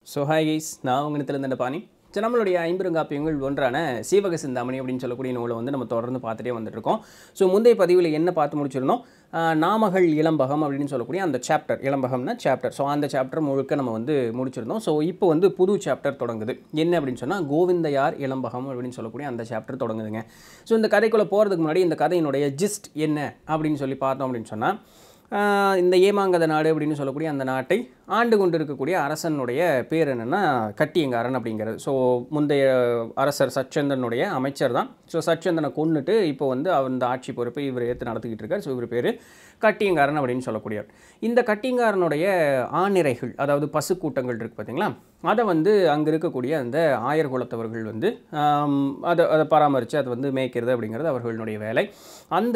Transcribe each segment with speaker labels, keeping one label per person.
Speaker 1: so hi guys நான் உங்கள் இந்த பாணி ஸோ நம்மளுடைய ஐம்பெருங்காப்பியங்கள் ஒன்றான சீவக சிந்தாமணி அப்படின்னு சொல்லக்கூடிய நூலை வந்து நம்ம தொடர்ந்து பார்த்துட்டே வந்துட்டுருக்கோம் ஸோ முந்தைய பதிவில் என்ன பார்த்து முடிச்சிருந்தோம் ஆஹ் நாமகள் இளம்பகம் அப்படின்னு சொல்லக்கூடிய அந்த சாப்டர் இளம்பகம்னா சாப்டர் ஸோ அந்த சாப்டர் முழுக்க நம்ம வந்து முடிச்சிருந்தோம் ஸோ இப்போ வந்து புது சாப்டர் தொடங்குது என்ன அப்படின்னு சொன்னால் கோவிந்தையார் இளம்பகம் அப்படின்னு சொல்லக்கூடிய அந்த சாப்டர் தொடங்குதுங்க ஸோ இந்த கதைக்குள்ளே போகிறதுக்கு முன்னாடி இந்த கதையினுடைய ஜிஸ்ட் என்ன அப்படின்னு சொல்லி பார்த்தோம் அப்படின்னு சொன்னால் ஆஹ் இந்த ஏமாங்கத நாடு அப்படின்னு சொல்லக்கூடிய அந்த நாட்டை ஆண்டு கொண்டு இருக்கக்கூடிய அரசனுடைய பேர் என்னென்னா கட்டியங்காரன் அப்படிங்கிறது ஸோ முந்தைய அரசர் சச்சந்தனுடைய அமைச்சர் தான் ஸோ சச்சந்தனை கொன்னுட்டு இப்போ வந்து அவர் இந்த ஆட்சி பொறுப்பை இவர் ஏற்று நடத்திக்கிட்டு இருக்கார் ஸோ இவர் பேர் கட்டியங்காரன் அப்படின்னு சொல்லக்கூடியவர் இந்த கட்டியங்காரனுடைய ஆணிரைகள் அதாவது பசுக்கூட்டங்கள் இருக்குது பார்த்தீங்களா அதை வந்து அங்கே இருக்கக்கூடிய அந்த ஆயர் குலத்தவர்கள் வந்து ஆம், அதை அதை பராமரித்து அதை வந்து மேய்க்கிறது அப்படிங்கிறது அவர்களுடைய வேலை அந்த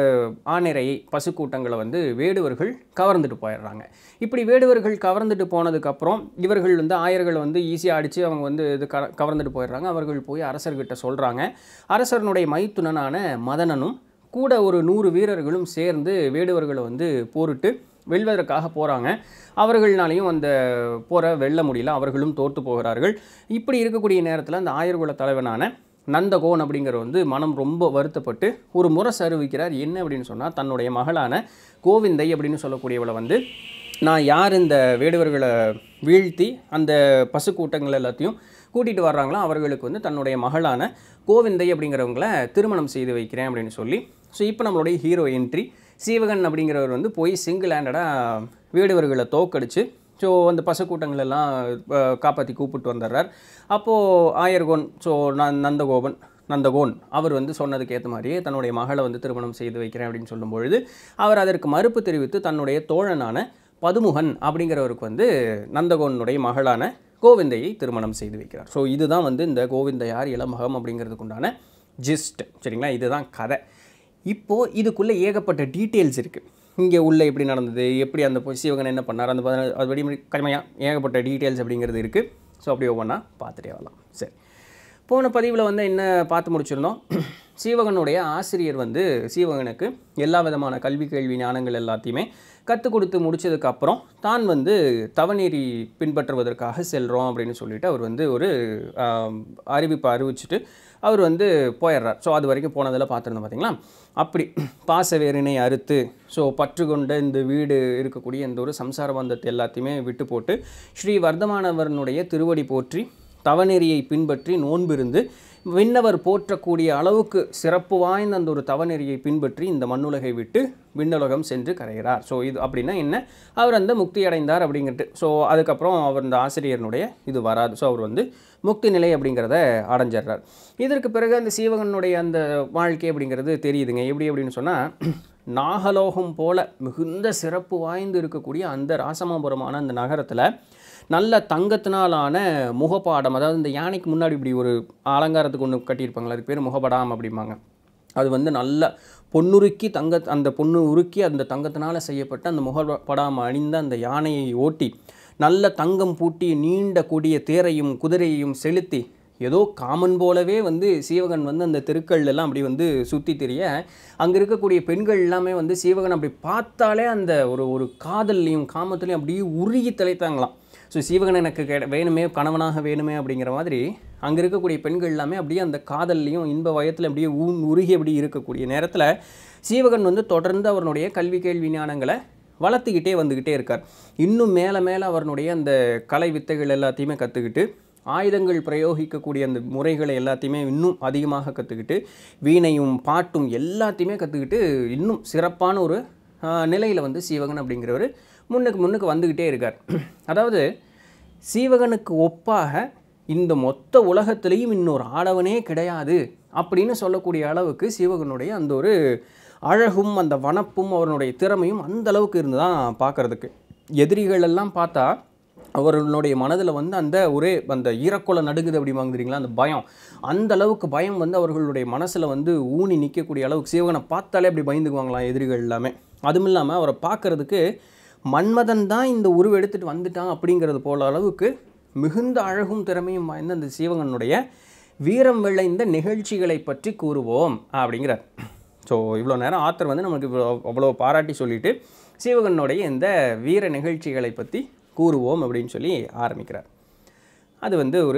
Speaker 1: ஆணிரையை பசுக்கூட்டங்களை வந்து வேடுவர்கள் கவர்ந்துட்டு போயிடுறாங்க இப்படி வேடுவர்கள் கவர்ந்துட்டு போனதுக்கப்புறம் இவர்கள் வந்து ஆயர்கள் வந்து ஈஸியாக அடித்து அவங்க வந்து இது க கவர்ந்துட்டு போயிடுறாங்க அவர்கள் போய் அரசர்கிட்ட சொல்கிறாங்க அரசனுடைய மைத்துனனான மதனனும் கூட ஒரு நூறு வீரர்களும் சேர்ந்து வேடுவர்களை வந்து போரிட்டு வெல்வதற்காக போகிறாங்க அவர்கள்னாலையும் அந்த போரை வெல்ல முடியல அவர்களும் தோற்று போகிறார்கள் இப்படி இருக்கக்கூடிய நேரத்தில் அந்த ஆயர்குல தலைவனான நந்தகோன் அப்படிங்கிற வந்து மனம் ரொம்ப வருத்தப்பட்டு ஒரு முரசு அறிவிக்கிறார் என்ன அப்படின்னு சொன்னால் தன்னுடைய மகளான கோவிந்தை அப்படின்னு சொல்லக்கூடியவளை வந்து நான் யார் இந்த வேடுவர்களை வீழ்த்தி அந்த பசுக்கூட்டங்கள் எல்லாத்தையும் கூட்டிகிட்டு வர்றாங்களோ அவர்களுக்கு வந்து தன்னுடைய மகளான கோவிந்தை அப்படிங்கிறவங்கள திருமணம் செய்து வைக்கிறேன் அப்படின்னு சொல்லி ஸோ இப்போ நம்மளுடைய ஹீரோ என்ட்ரி சீவகன் அப்படிங்கிறவர் வந்து போய் சிங்கிள் ஹேண்டடாக வேடுவர்களை தோக்கடிச்சு ஸோ அந்த பசுக்கூட்டங்கள் எல்லாம் காப்பாற்றி கூப்பிட்டு வந்துடுறார் அப்போது ஆயர்கோன் ஸோ ந நந்தகோபன் நந்தகோன் அவர் வந்து சொன்னதுக்கு ஏற்ற மாதிரியே தன்னுடைய மகளை வந்து திருமணம் செய்து வைக்கிறேன் அப்படின்னு சொல்லும் பொழுது அவர் அதற்கு மறுப்பு தெரிவித்து தன்னுடைய தோழனான பதுமுகன் அப்படிங்கிறவருக்கு வந்து நந்தகோனுடைய மகளான கோவிந்தையை திருமணம் செய்து வைக்கிறார் ஸோ இதுதான் வந்து இந்த கோவிந்தையார் இளமகம் அப்படிங்கிறதுக்கு உண்டான ஜிஸ்ட் சரிங்களா இதுதான் கதை இப்போது இதுக்குள்ளே ஏகப்பட்ட டீட்டெயில்ஸ் இருக்குது இங்கே உள்ளே எப்படி நடந்தது எப்படி அந்த பொ- சிவகன் என்ன பண்ணார் அந்த பதின- அதுபடி கடுமையாக ஏகப்பட்ட டீட்டெயில்ஸ் அப்படிங்கிறது இருக்குது ஸோ அப்படி ஒவ்வொன்றா பார்த்துட்டே வரலாம் சரி போன பதிவில் வந்து என்ன பார்த்து முடிச்சிருந்தோம் சீவகனுடைய ஆசிரியர் வந்து சீவகனுக்கு எல்லா விதமான கல்வி கேள்வி ஞானங்கள் எல்லாத்தையுமே கற்றுக் கொடுத்து முடிச்சதுக்கப்புறம் தான் வந்து தவநெறி பின்பற்றுவதற்காக செல்கிறோம் அப்படின்னு சொல்லிட்டு அவர் வந்து ஒரு ஆம், அறிவிப்பை அறிவிச்சிட்டு அவர் வந்து போயிடுறார் ஸோ அது வரைக்கும் போனதில் பார்த்துருந்தோம் பார்த்தீங்களா அப்படி பாசவேரினை அறுத்து ஸோ பற்று கொண்ட இந்த வீடு இருக்கக்கூடிய இந்த ஒரு சம்சார பந்தத்தை எல்லாத்தையுமே விட்டு போட்டு ஸ்ரீ வர்த்தமானவரனுடைய திருவடி போற்றி தவநெறியை பின்பற்றி நோன்பிருந்து விண்ணவர் போற்றக்கூடிய அளவுக்கு சிறப்பு வாய்ந்த அந்த ஒரு தவநெறியை பின்பற்றி இந்த மண்ணுலகை விட்டு விண்ணுலகம் சென்று கரைகிறார் ஸோ இது அப்படின்னா என்ன அவர் அந்த முக்தி அடைந்தார் அப்படிங்கிறது ஸோ அதுக்கப்புறம் அவர் இந்த ஆசிரியர்னுடைய இது வராது ஸோ அவர் வந்து முக்தி நிலை அப்படிங்கிறத அடைஞ்சிடுறார் இதற்கு பிறகு அந்த சீவகனுடைய அந்த வாழ்க்கை அப்படிங்கிறது தெரியுதுங்க எப்படி அப்படின்னு சொன்னால் நாகலோகம் போல மிகுந்த சிறப்பு வாய்ந்து இருக்கக்கூடிய அந்த ராசமாபுரமான அந்த நகரத்தில் நல்ல தங்கத்தினாலான முகப்பாடம் அதாவது இந்த யானைக்கு முன்னாடி இப்படி ஒரு அலங்காரத்துக்கு ஒன்று கட்டியிருப்பாங்களா அதுக்கு பேர் முகப்படாம் அப்படிம்பாங்க அது வந்து நல்ல பொன்னுருக்கி தங்க அந்த பொண்ணு உருக்கி அந்த தங்கத்தினால செய்யப்பட்ட அந்த முகப்படாம அணிந்த அந்த யானையை ஓட்டி நல்ல தங்கம் பூட்டி நீண்ட கொடிய தேரையும் குதிரையையும் செலுத்தி ஏதோ காமன் போலவே வந்து சீவகன் வந்து அந்த தெருக்கள் எல்லாம் அப்படி வந்து சுற்றி தெரிய அங்கே இருக்கக்கூடிய பெண்கள் எல்லாமே வந்து சீவகன் அப்படி பார்த்தாலே அந்த ஒரு ஒரு காதல்லையும் காமத்துலையும் அப்படியே உருகி திளைத்தாங்களாம் ஸோ சீவகன் எனக்கு கெட வேணுமே கணவனாக வேணுமே அப்படிங்கிற மாதிரி அங்கே இருக்கக்கூடிய பெண்கள் எல்லாமே அப்படியே அந்த காதல்லையும் இன்ப வயத்தில் அப்படியே ஊன் உருகி அப்படி இருக்கக்கூடிய நேரத்தில் சீவகன் வந்து தொடர்ந்து அவருடைய கல்வி கேள்வி ஞானங்களை வளர்த்துக்கிட்டே வந்துக்கிட்டே இருக்கார் இன்னும் மேலே மேலே அவருடைய அந்த கலை வித்தைகள் எல்லாத்தையுமே கற்றுக்கிட்டு ஆயுதங்கள் பிரயோகிக்கக்கூடிய அந்த முறைகளை எல்லாத்தையுமே இன்னும் அதிகமாக கற்றுக்கிட்டு வீணையும் பாட்டும் எல்லாத்தையுமே கற்றுக்கிட்டு இன்னும் சிறப்பான ஒரு நிலையில் வந்து சீவகன் அப்படிங்கிறவர் முன்னுக்கு முன்னுக்கு வந்துக்கிட்டே இருக்கார் அதாவது சீவகனுக்கு ஒப்பாக இந்த மொத்த உலகத்திலையும் இன்னொரு ஆடவனே கிடையாது அப்படின்னு சொல்லக்கூடிய அளவுக்கு சீவகனுடைய அந்த ஒரு அழகும் அந்த வனப்பும் அவனுடைய திறமையும் அந்த அளவுக்கு இருந்து தான் பார்க்கறதுக்கு எதிரிகள் எல்லாம் பார்த்தா அவர்களுடைய மனதில் வந்து அந்த ஒரே அந்த ஈரக்குலை நடுங்குது அப்படி வாங்குறீங்களா அந்த பயம் அந்த அளவுக்கு பயம் வந்து அவர்களுடைய மனசில் வந்து ஊனி நிற்கக்கூடிய அளவுக்கு சிவகனை பார்த்தாலே அப்படி பயந்துக்குவாங்களாம் எதிரிகள் எல்லாமே அதுவும் இல்லாமல் அவரை பார்க்கறதுக்கு மன்மதன் தான் இந்த உருவ எடுத்துகிட்டு வந்துட்டான் அப்படிங்கிறது போல அளவுக்கு மிகுந்த அழகும் திறமையும் வாய்ந்த அந்த சிவகனுடைய வீரம் விளைந்த நிகழ்ச்சிகளை பற்றி கூறுவோம் அப்படிங்கிறார் ஸோ இவ்வளோ நேரம் ஆத்தர் வந்து நமக்கு இவ்வளோ அவ்வளோ பாராட்டி சொல்லிட்டு சிவகனுடைய இந்த வீர நிகழ்ச்சிகளை பற்றி கூறுவோம் அப்படின்னு சொல்லி ஆரம்பிக்கிறார் அது வந்து ஒரு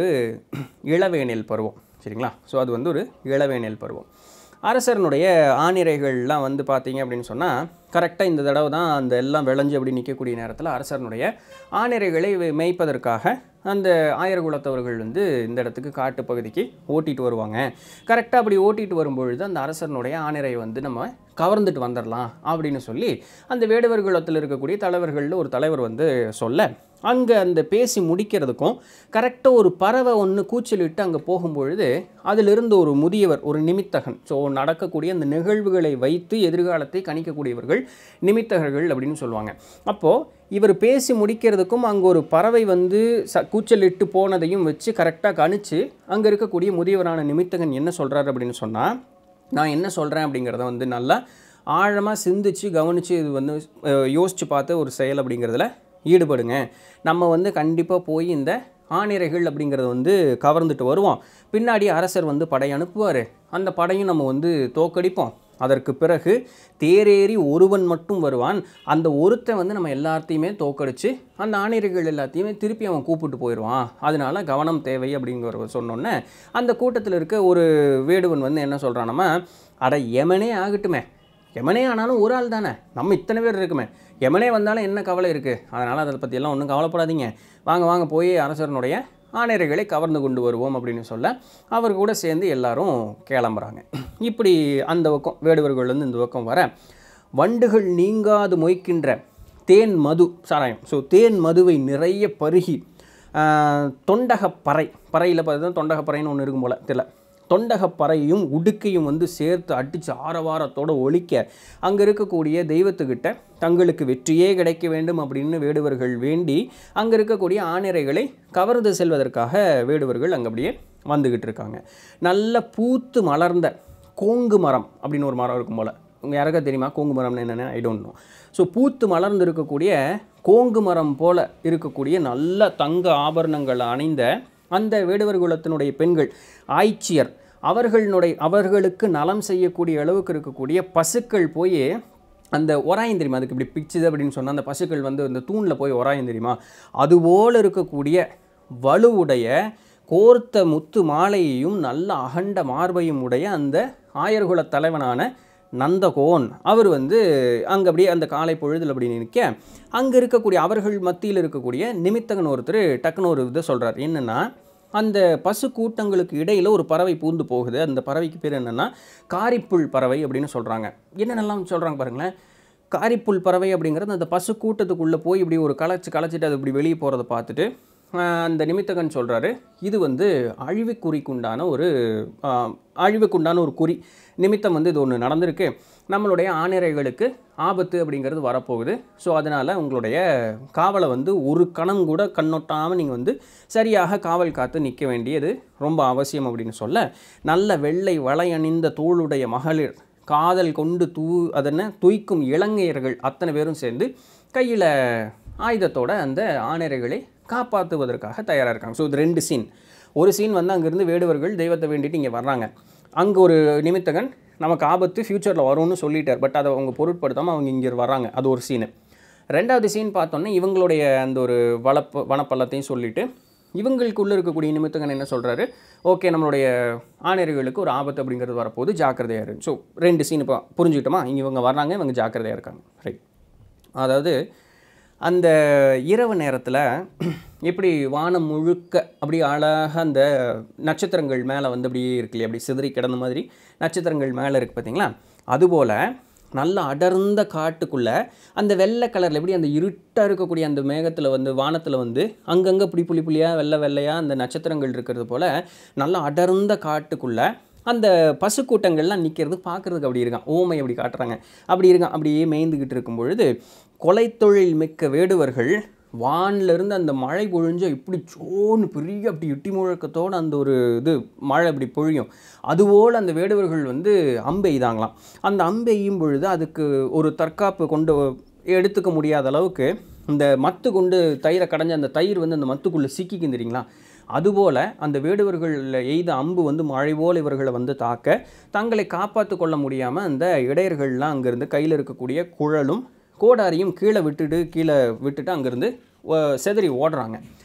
Speaker 1: இளவேனில் பருவம் சரிங்களா ஸோ அது வந்து ஒரு இளவேனில் பருவம் அரசரனுடைய ஆணிரைகள்லாம் வந்து பார்த்தீங்க அப்படின்னு சொன்னால் கரெக்டாக இந்த தடவை தான் அந்த எல்லாம் விளைஞ்சு அப்படி நிற்கக்கூடிய நேரத்தில் அரசரனுடைய ஆணிரைகளை வே- மேய்ப்பதற்காக அந்த ஆயர்குலத்தவர்கள் வந்து இந்த இடத்துக்கு காட்டு பகுதிக்கு ஓட்டிட்டு வருவாங்க கரெக்டாக அப்படி ஓட்டிட்டு வரும்பொழுது அந்த அரசனுடைய ஆணிரை வந்து நம்ம கவர்ந்துட்டு வந்துடலாம் அப்படின்னு சொல்லி அந்த வேடுவர் குலத்தில் இருக்கக்கூடிய தலைவர்களில் ஒரு தலைவர் வந்து சொல்ல அங்கே அந்த பேசி முடிக்கிறதுக்கும் கரெக்டாக ஒரு பறவை ஒன்று கூச்சலிட்டு அங்கே போகும்பொழுது அதிலிருந்து ஒரு முதியவர் ஒரு நிமித்தகன் ஸோ நடக்கக்கூடிய அந்த நிகழ்வுகளை வைத்து எதிர்காலத்தை கணிக்கக்கூடியவர்கள் நிமித்தகர்கள் அப்படின்னு சொல்லுவாங்க அப்போது இவர் பேசி முடிக்கிறதுக்கும் அங்கே ஒரு பறவை வந்து ச கூச்சலிட்டு போனதையும் வச்சு கரெக்டாக கணிச்சு அங்கே இருக்கக்கூடிய முதியவரான நிமித்தகன் என்ன சொல்கிறாரு அப்படின்னு சொன்னால் நான் என்ன சொல்கிறேன் அப்படிங்கிறத வந்து நல்லா ஆழமாக சிந்திச்சு கவனித்து இது வந்து அஹ், யோசிச்சு பார்த்து ஒரு செயல் அப்படிங்கிறதுல ஈடுபடுங்க நம்ம வந்து கண்டிப்பாக போய் இந்த ஆணிரைகள் அப்படிங்கிறத வந்து கவர்ந்துட்டு வருவோம் பின்னாடி அரசர் வந்து படை அனுப்புவார் அந்த படையும் நம்ம வந்து தோக்கடிப்போம் அதற்கு பிறகு தேரேறி ஒருவன் மட்டும் வருவான் அந்த ஒருத்தன் வந்து நம்ம எல்லாத்தையுமே தோக்கடிச்சு அந்த ஆணிரைகள் எல்லாத்தையுமே திருப்பி அவன் கூப்பிட்டு போயிடுவான் அதனால கவனம் தேவை அப்படிங்கிற சொன்னோன்னே அந்த கூட்டத்தில் இருக்க ஒரு வேடுவன் வந்து என்ன சொல்கிறான் அட எமனே ஆகட்டுமே எமனே ஆனாலும் ஒரு ஆள் தானே நம்ம இத்தனை பேர் இருக்குமே எமனே வந்தாலும் என்ன கவலை இருக்குது அதனால் அதை பற்றியெல்லாம் ஒன்றும் கவலைப்படாதீங்க வாங்க வாங்க போய் அரசனுடைய ஆணையர்களை கவர்ந்து கொண்டு வருவோம் அப்படின்னு சொல்ல அவர் கூட சேர்ந்து எல்லாரும் கிளம்புறாங்க இப்படி அந்த பக்கம் வேடுவர்கள் வந்து இந்த பக்கம் வர வண்டுகள் நீங்காது மொய்க்கின்ற தேன் மது சாராயம் ஸோ தேன் மதுவை நிறைய பருகி ஆஹ், தொண்டகப் பறை பறையில் பார்த்தீங்கன்னா தொண்டகப்பறைன்னு ஒன்று இருக்கும் போல் தெரியல தொண்டகப்பறையும் உடுக்கையும் வந்து சேர்த்து அடித்து ஆரவாரத்தோட ஒழிக்க அங்கே இருக்கக்கூடிய தெய்வத்துக்கிட்ட தங்களுக்கு வெற்றியே கிடைக்க வேண்டும் அப்படின்னு வேடுவர்கள் வேண்டி அங்கே இருக்கக்கூடிய ஆணிரைகளை கவர்ந்து செல்வதற்காக வேடுவர்கள் அங்கே அப்படியே வந்துக்கிட்டு இருக்காங்க நல்ல பூத்து மலர்ந்த கோங்கு மரம் அப்படின்னு ஒரு மரம் இருக்கும் போல் உங்க யாருக்கா தெரியுமா கோங்கு மரம்னு என்னென்னு ஐ டோன்ட் நோ ஸோ பூத்து மலர்ந்து இருக்கக்கூடிய கோங்கு மரம் போல இருக்கக்கூடிய நல்ல தங்க ஆபரணங்கள் அணிந்த அந்த வேடுவர் குலத்தினுடைய பெண்கள் ஆய்ச்சியர் அவர்களுடைய அவர்களுக்கு நலம் செய்யக்கூடிய அளவுக்கு இருக்கக்கூடிய பசுக்கள் போய் அந்த ஒராயம் தெரியுமா அதுக்கு இப்படி பிச்சுது அப்படின்னு சொன்னால் அந்த பசுக்கள் வந்து அந்த தூணில் போய் ஒராயம் தெரியுமா அதுபோல் இருக்கக்கூடிய வலுவுடைய கோர்த்த முத்து மாலையையும் நல்ல அகண்ட மார்பையும் உடைய அந்த ஆயர்குல தலைவனான நந்தகோன் அவர் வந்து அங்கே அப்படியே அந்த காலை பொழுதில் அப்படி நிற்க அங்கே இருக்கக்கூடிய அவர்கள் மத்தியில் இருக்கக்கூடிய நிமித்தகன் ஒருத்தர் டக்குன்னு ஒரு இதை சொல்கிறார் என்னென்னா அந்த பசு கூட்டங்களுக்கு இடையில் ஒரு பறவை பூந்து போகுது அந்த பறவைக்கு பேர் என்னென்னா காரிப்புள் பறவை அப்படின்னு சொல்கிறாங்க என்னென்னலாம் சொல்கிறாங்க பாருங்களேன் காரிப்புள் பறவை அப்படிங்கிறது அந்த பசு கூட்டத்துக்குள்ளே போய் இப்படி ஒரு களைச்சி களைச்சிட்டு அது இப்படி வெளியே போகிறத பார்த்துட்டு ஆஹ், அந்த நிமித்தகன் சொல்கிறாரு இது வந்து அழிவுக்குறிக்குண்டான ஒரு ஆஹ், அழிவுக்குண்டான ஒரு குறி நிமித்தம் வந்து இது ஒன்று நடந்திருக்கு நம்மளுடைய ஆணிரைகளுக்கு ஆபத்து அப்படிங்கிறது வரப்போகுது ஸோ அதனால் உங்களுடைய காவலை வந்து ஒரு கணம் கூட கண்ணொட்டாமல் நீங்கள் வந்து சரியாக காவல் காத்து நிற்க வேண்டியது ரொம்ப அவசியம் அப்படின்னு சொல்ல நல்ல வெள்ளை வளையணிந்த தோளுடைய மகளிர் காதல் கொண்டு தூ அதென்ன துய்க்கும் இளைஞர்கள் அத்தனை பேரும் சேர்ந்து கையில் ஆயுதத்தோட அந்த ஆணையர்களை காப்பாற்றுவதற்காக தயாராக இருக்காங்க ஸோ இது ரெண்டு சீன் ஒரு சீன் வந்து அங்கேருந்து வேடுவர்கள் தெய்வத்தை வேண்டிட்டு இங்கே வர்றாங்க அங்கே ஒரு நிமித்தகன் நமக்கு ஆபத்து ஃப்யூச்சரில் வரும்னு சொல்லிட்டார் பட் அதை அவங்க பொருட்படுத்தாமல் அவங்க இங்கே வர்றாங்க அது ஒரு சீனு ரெண்டாவது சீன் பார்த்தோன்னே இவங்களுடைய அந்த ஒரு வளப்பு வனப்பள்ளத்தையும் சொல்லிட்டு இவங்களுக்குள்ளே இருக்கக்கூடிய நிமித்தகன் என்ன சொல்கிறாரு ஓகே நம்மளுடைய ஆணையர்களுக்கு ஒரு ஆபத்து அப்படிங்கிறது வரப்போகுது ஜாக்கிரதையாக இரு ஸோ ரெண்டு சீன் இப்போ புரிஞ்சுக்கிட்டோமா இங்கே இவங்க வர்றாங்க இவங்க ஜாக்கிரதையாக இருக்காங்க ரைட் அதாவது அந்த இரவு நேரத்தில் எப்படி வானம் முழுக்க அப்படி அழகாக அந்த நட்சத்திரங்கள் மேலே வந்து அப்படியே இருக்கு இல்லையா அப்படி சிதறி கிடந்த மாதிரி நட்சத்திரங்கள் மேலே இருக்குது பார்த்தீங்களா அதுபோல் நல்ல அடர்ந்த காட்டுக்குள்ளே அந்த வெள்ளை கலரில் எப்படி அந்த இருட்டாக இருக்கக்கூடிய அந்த மேகத்தில் வந்து வானத்தில் வந்து அங்கங்கே புளி புளி புளியாக வெள்ளை வெள்ளையாக அந்த நட்சத்திரங்கள் இருக்கிறது போல் நல்ல அடர்ந்த காட்டுக்குள்ளே அந்த பசுக்கூட்டங்கள்லாம் நிற்கிறது பார்க்குறதுக்கு அப்படி இருக்கான் ஓமை அப்படி காட்டுறாங்க அப்படி இருக்கான் அப்படியே மேய்ந்துக்கிட்டு இருக்கும் பொழுது கொலைத்தொழில் மிக்க வேடுவர்கள் வான்ல இருந்து அந்த மழை பொழிஞ்ச இப்படி சோன்னு பெரிய அப்படி இட்டி முழக்கத்தோடு அந்த ஒரு இது மழை அப்படி பொழியும் அதுபோல் அந்த வேடுவர்கள் வந்து அம்பெய்தாங்களாம் அந்த அம்பெய்யும் பொழுது அதுக்கு ஒரு தற்காப்பு கொண்டு எடுத்துக்க முடியாத அளவுக்கு இந்த மத்து கொண்டு தயிரை கடைஞ்ச அந்த தயிர் வந்து அந்த மத்துக்குள்ளே சிக்கிக்கும் தெரியுங்களா அதுபோல் அந்த வேடுவர்கள் எய்த அம்பு வந்து மழை போல் இவர்களை வந்து தாக்க தங்களை காப்பாற்று கொள்ள முடியாமல் அந்த இடையர்கள்லாம் அங்கேருந்து கையில் இருக்கக்கூடிய குழலும் கோடாரியும் கீழே விட்டுட்டு கீழே விட்டுட்டு அங்கேருந்து செதறி ஓடுறாங்க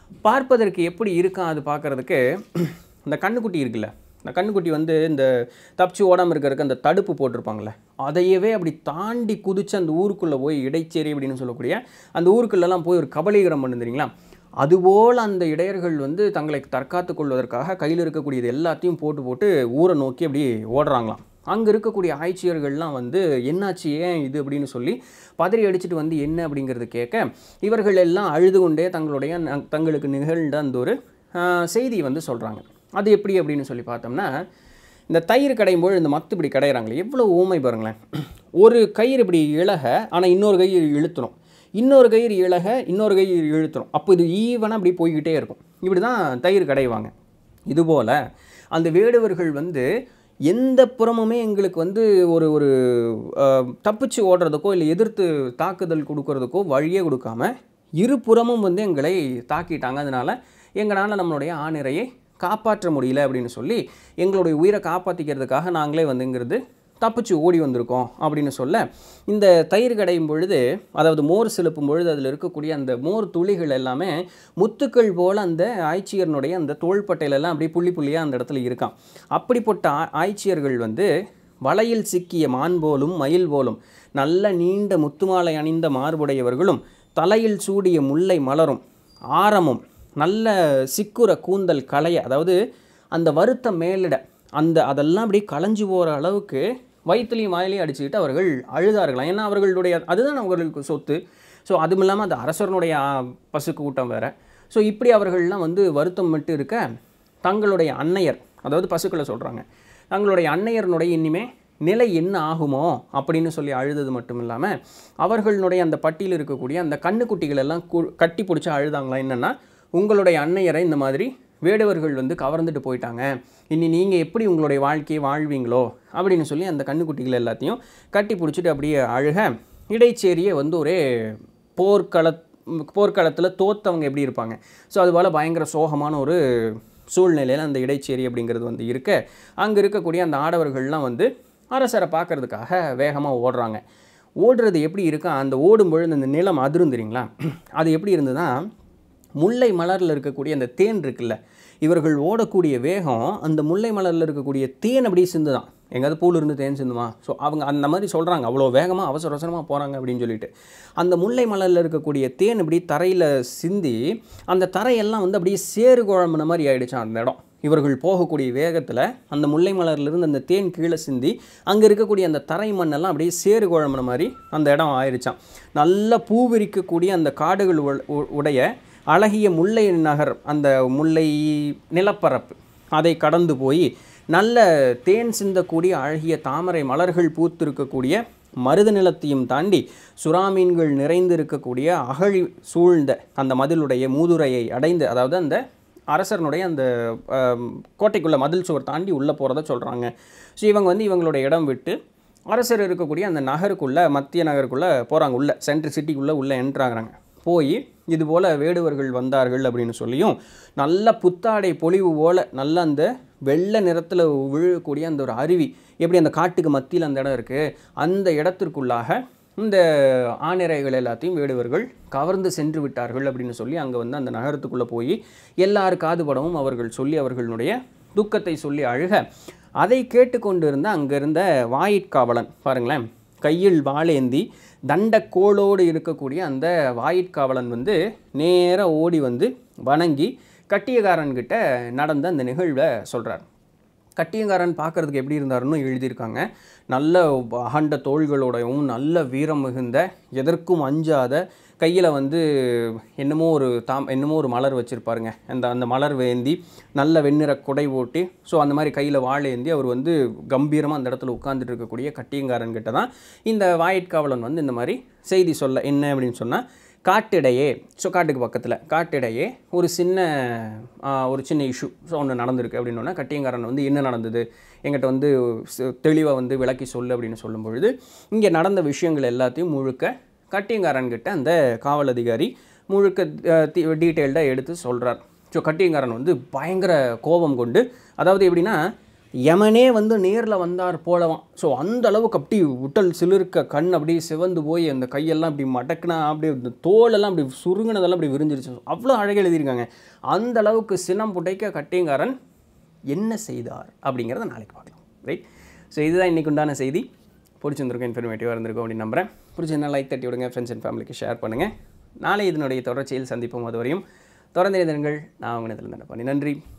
Speaker 1: பார்ப்பதற்கு எப்படி இருக்கும் அது பார்க்குறதுக்கு இந்த கண்ணுக்குட்டி இருக்குல்ல இந்த கண்ணுக்குட்டி வந்து இந்த தப்பிச்சு ஓடாமல் இருக்கிறதுக்கு அந்த தடுப்பு போட்டிருப்பாங்கள்ல அதையவே அப்படி தாண்டி குதிச்சு அந்த ஊருக்குள்ளே போய் இடைச்சேரி அப்படின்னு சொல்லக்கூடிய அந்த ஊருக்குள்ளெல்லாம் போய் ஒரு கபலீகரம் பண்ணுறீங்களா அதுபோல் அந்த இடையர்கள் வந்து தங்களை தற்காத்து கொள்வதற்காக கையில் இருக்கக்கூடியது எல்லாத்தையும் போட்டு போட்டு ஊரை நோக்கி அப்படி ஓடுறாங்களாம் அங்கே இருக்கக்கூடிய ஆட்சியர்கள்லாம் வந்து என்னாச்சு ஏன் இது அப்படின்னு சொல்லி பதறி அடிச்சுட்டு வந்து என்ன அப்படிங்கிறது கேட்க இவர்கள் எல்லாம் அழுது கொண்டே தங்களுடைய ந- தங்களுக்கு நிகழ்ந்த அந்த ஒரு செய்தி வந்து சொல்கிறாங்க அது எப்படி அப்படின்னு சொல்லி பார்த்தோம்னா இந்த தயிர் கடையும் போது இந்த மத்து இப்படி கடையிறாங்களே எவ்வளோ ஊமை பாருங்களேன் ஒரு கயிறு இப்படி இழக ஆனால் இன்னொரு கயிறு இழுத்தணும் இன்னொரு கயிறு இழக இன்னொரு கயிறு இழுத்தணும் அப்போ இது ஈவனாக அப்படி போய்கிட்டே இருக்கும் இப்படி தான் தயிர் கடைவாங்க இதுபோல் அந்த வேடுவர்கள் வந்து எந்த புறமுமே எங்களுக்கு வந்து ஒரு ஒரு அஹ், தப்பிச்சு ஓடுறதுக்கோ இல்லை எதிர்த்து தாக்குதல் கொடுக்கறதுக்கோ வழியே கொடுக்காம இருபுறமும் வந்து எங்களை தாக்கிட்டாங்க அதனால் எங்களால் நம்மளுடைய ஆணிரையை காப்பாற்ற முடியல அப்படின்னு சொல்லி எங்களுடைய உயிரை காப்பாற்றிக்கிறதுக்காக நாங்களே வந்துங்கிறது தப்பிச்சு ஓடி வந்திருக்கோம் அப்படின்னு சொல்ல இந்த தயிர் கடையும் பொழுது அதாவது மோர் செலுப்பும் பொழுது அதில் இருக்கக்கூடிய அந்த மோர் துளிகள் எல்லாமே முத்துக்கள் போல் அந்த ஆய்ச்சியர்னுடைய அந்த தோள்பட்டையிலெல்லாம் அப்படியே புள்ளி புள்ளியாக அந்த இடத்துல இருக்கான் அப்படிப்பட்ட ஆ- ஆய்ச்சியர்கள் வந்து வலையில் சிக்கிய மான் போலும் மயில் போலும் நல்ல நீண்ட முத்துமாலை அணிந்த மார்புடையவர்களும் தலையில் சூடிய முல்லை மலரும் ஆரமும் நல்ல சிக்குற கூந்தல் களைய அதாவது அந்த வருத்த மேலிட அந்த அதெல்லாம் அப்படியே களைஞ்சு போகிற அளவுக்கு வயிற்றுலையும் வாயிலையும் அடிச்சுக்கிட்டு அவர்கள் அழுதார்களாம் ஏன்னா அவர்களுடைய அதுதான் அவர்களுக்கு சொத்து ஸோ அதுவும் இல்லாமல் அந்த அரசரனுடைய ஆ, பசு கூட்டம் வேறு ஸோ இப்படி அவர்கள்லாம் வந்து வருத்தம் மட்டும் இருக்க தங்களுடைய அன்னையர் அதாவது பசுக்களை சொல்கிறாங்க தங்களுடைய அன்னையர்னுடைய இனிமே நிலை என்ன ஆகுமோ அப்படின்னு சொல்லி அழுதது மட்டும் இல்லாமல் அவர்களுடைய அந்த பட்டியில் இருக்கக்கூடிய அந்த கண்ணுக்குட்டிகள் எல்லாம் கு- கட்டி பிடிச்சி அழுதாங்களா என்னென்னா உங்களுடைய அன்னையரை இந்த மாதிரி வேடுவர்கள் வந்து கவர்ந்துட்டு போயிட்டாங்க இனி நீங்கள் எப்படி உங்களுடைய வாழ்க்கையை வாழ்வீங்களோ அப்படின்னு சொல்லி அந்த கண்ணுக்குட்டிகள் எல்லாத்தையும் கட்டி பிடிச்சிட்டு அப்படியே அழுக இடைச்சேரியே வந்து ஒரே போர்க்கள போர்க்களத்தில் தோத்தவங்க எப்படி இருப்பாங்க ஸோ அதுபோல் பயங்கர சோகமான ஒரு சூழ்நிலையில் அந்த இடைச்சேரி அப்படிங்கிறது வந்து இருக்க அங்கே இருக்கக்கூடிய அந்த ஆடவர்கள்லாம் வந்து அரசரை பார்க்கறதுக்காக வேகமாக ஓடுறாங்க ஓடுறது எப்படி இருக்கா அந்த ஓடும்பொழுது அந்த நிலம் அதிரும் தெரியுங்களா அது எப்படி இருந்ததுன்னா முல்லை மலரில் இருக்கக்கூடிய அந்த தேன் இருக்குல்ல இவர்கள் ஓடக்கூடிய வேகம் அந்த முல்லை மலரில் இருக்கக்கூடிய தேன் அப்படியே சிந்துதான் எங்கேயாவது பூல் இருந்து தேன் சிந்துமா ஸோ அவங்க அந்த மாதிரி சொல்கிறாங்க அவ்வளோ வேகமாக அவசர அவசரமாக போகிறாங்க அப்படின்னு சொல்லிட்டு அந்த முல்லை மலரில் இருக்கக்கூடிய தேன் இப்படி தரையில் சிந்தி அந்த தரையெல்லாம் வந்து அப்படியே சேறு குழம்புன மாதிரி ஆயிடுச்சான் அந்த இடம் இவர்கள் போகக்கூடிய வேகத்தில் அந்த முல்லை மலர்லேருந்து அந்த தேன் கீழே சிந்தி அங்கே இருக்கக்கூடிய அந்த தரை மண்ணெல்லாம் அப்படியே சேறு குழம்புன மாதிரி அந்த இடம் ஆயிடுச்சான் நல்ல பூ விரிக்கக்கூடிய அந்த காடுகள் உ- உ- உடைய அழகிய முல்லை நகர் அந்த முல்லை நிலப்பரப்பு அதை கடந்து போய் நல்ல தேன் சிந்தக்கூடிய அழகிய தாமரை மலர்கள் பூத்திருக்கக்கூடிய மருத நிலத்தையும் தாண்டி சுறாமீன்கள் நிறைந்து இருக்கக்கூடிய அகழி சூழ்ந்த அந்த மதிலுடைய மூதுரையை அடைந்து அதாவது அந்த அரசனுடைய அந்த ஆம், கோட்டைக்குள்ள மதில் சுவர் தாண்டி உள்ளே போகிறத சொல்கிறாங்க ஸோ இவங்க வந்து இவங்களுடைய இடம் விட்டு அரசர் இருக்கக்கூடிய அந்த நகருக்குள்ளே மத்திய நகருக்குள்ளே போகிறாங்க உள்ள சென்ட்ரல் சிட்டிக்குள்ளே உள்ளே என்ட்ராகிறாங்க போய் இது போல் வேடுவர்கள் வந்தார்கள் அப்படின்னு சொல்லியும் நல்ல புத்தாடை பொலிவு போல் நல்ல அந்த வெள்ளை நிறத்தில் விழக்கூடிய அந்த ஒரு அருவி எப்படி அந்த காட்டுக்கு மத்தியில் அந்த இடம் இருக்குது அந்த இடத்திற்குள்ளாக இந்த ஆணிரைகள் எல்லாத்தையும் வேடுவர்கள் கவர்ந்து சென்று விட்டார்கள் அப்படின்னு சொல்லி அங்கே வந்து அந்த நகரத்துக்குள்ளே போய் எல்லார் காதுபடமும் அவர்கள் சொல்லி அவர்களுடைய துக்கத்தை சொல்லி அழுக அதை கேட்டுக்கொண்டு இருந்த அங்கே இருந்த வாயிற்காவலன் பாருங்களேன் கையில் வாளேந்தி தண்டக்கோளோடு இருக்கக்கூடிய அந்த வாயிற்காவலன் வந்து நேராக ஓடி வந்து வணங்கி கட்டியக்காரன்கிட்ட நடந்த அந்த நிகழ்வை சொல்கிறார் கட்டியங்காரன் பார்க்கறதுக்கு எப்படி இருந்தாருன்னு எழுதியிருக்காங்க நல்ல அகண்ட தோள்களோடையும் நல்ல வீரம் மிகுந்த எதற்கும் அஞ்சாத கையில் வந்து என்னமோ ஒரு தாம் என்னமோ ஒரு மலர் வச்சுருப்பாருங்க அந்த அந்த மலர் வேந்தி நல்ல வெண்ணிற குடை ஓட்டி ஸோ அந்த மாதிரி கையில் வாள் ஏந்தி அவர் வந்து கம்பீரமாக அந்த இடத்துல உட்கார்ந்துட்டு இருக்கக்கூடிய கட்டியங்காரன் கிட்ட தான் இந்த வாயிற்காவலன் வந்து இந்த மாதிரி செய்தி சொல்ல என்ன அப்படின்னு சொன்னால் காட்டிடையே ஸோ காட்டுக்கு பக்கத்தில் காட்டிடையே ஒரு சின்ன ஆ, ஒரு சின்ன இஷ்யூ ஸோ ஒன்று நடந்திருக்கு அப்படின்னோன்னா கட்டியங்காரன் வந்து என்ன நடந்தது எங்கிட்ட வந்து தெளிவாக வந்து விளக்கி சொல்லு அப்படின்னு சொல்லும் பொழுது இங்கே நடந்த விஷயங்கள் எல்லாத்தையும் முழுக்க கட்டியங்காரன்கிட்ட அந்த காவல் அதிகாரி முழுக்க டீட்டெயில்டாக எடுத்து சொல்கிறார் ஸோ கட்டியங்காரன் வந்து பயங்கர கோபம் கொண்டு அதாவது எப்படின்னா யமனே வந்து நேரில் வந்தார் போலவாம் ஸோ அந்த அளவுக்கு அப்படி உட்டல் சிலிர்க்க கண் அப்படியே சிவந்து போய் அந்த கையெல்லாம் அப்படி மடக்குனா அப்படியே இந்த தோலெல்லாம் அப்படி சுருங்கினதெல்லாம் அப்படி விரிஞ்சிருச்சு அவ்வளோ அழகாக எழுதியிருக்காங்க அந்த அளவுக்கு சினம் புடைக்க கட்டியங்காரன் என்ன செய்தார் அப்படிங்கிறத நாளைக்கு பார்க்கலாம் ரைட் ஸோ இதுதான் இன்றைக்கு உண்டான செய்தி பிடிச்சிருந்திருக்கும் இன்ஃபர்மேட்டிவாக இருந்திருக்கும் அப்படின்னு நம்புறேன் பிடிச்சிருந்தா லைக் தட்டி விடுங்க ஃப்ரெண்ட்ஸ் அண்ட் ஃபேமிலிக்கு ஷேர் பண்ணுங்கள் நாளை இதனுடைய தொடர்ச்சியில் சந்திப்போம் அதுவரையும் தொடர்ந்து எழுதுங்கள் நான் உங்கள் இதில் பண்ணி நன்றி